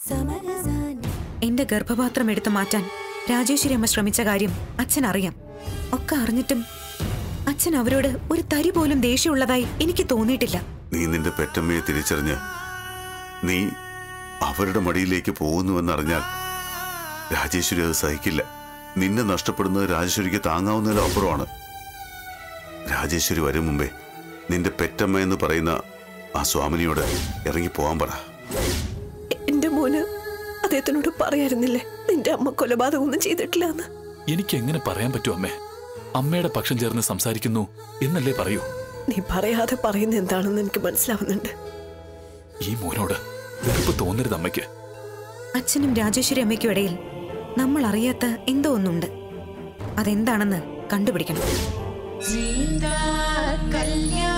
എന്റെ ഗർഭപാത്രം എടുത്തു മാറ്റാൻ രാജേശ്വരി അമ്മ ശ്രമിച്ച കാര്യം അച്ഛൻ അറിയാം ഒക്കെ അറിഞ്ഞിട്ടും അച്ഛൻ അവരോട് ഒരു തരി പോലും ദേഷ്യമുള്ളതായി എനിക്ക് തോന്നിയിട്ടില്ല നീ നിന്റെ പെറ്റമ്മയെ തിരിച്ചറിഞ്ഞ് നീ അവരുടെ മടിയിലേക്ക് പോകുന്നുവെന്നറിഞ്ഞാൽ രാജേശ്വരി അത് സഹിക്കില്ല നിന്നെ നഷ്ടപ്പെടുന്നത് രാജേശ്വരിക്ക് താങ്ങാവുന്നതിലും അപ്പുറമാണ് രാജേശ്വരി വരും മുമ്പേ നിന്റെ പെറ്റമ്മ എന്ന് പറയുന്ന ആ സ്വാമിനിയോട് ഇറങ്ങി പോകാൻ പറ എന്റെ മോന് അദ്ദേഹത്തിനോട് പറയായിരുന്നില്ലേ നിന്റെ അമ്മ കൊലപാതകമൊന്നും ചെയ്തിട്ടില്ല എന്ന് എനിക്ക് എങ്ങനെ പറയാൻ പറ്റും അമ്മേ അമ്മയുടെ പക്ഷം ചേർന്ന് സംസാരിക്കുന്നു എന്നല്ലേ പറയൂ നീ പറയാതെ പറയുന്ന എന്താണെന്ന് എനിക്ക് മനസ്സിലാവുന്നുണ്ട് ഈ മോനോട് വെറുപ്പ് തോന്നരുത് അമ്മയ്ക്ക് അച്ഛനും രാജേശ്വരി അമ്മയ്ക്കും ഇടയിൽ നമ്മൾ അറിയാത്ത എന്തോ ഒന്നുണ്ട് അതെന്താണെന്ന് കണ്ടുപിടിക്കണം കല്യാണം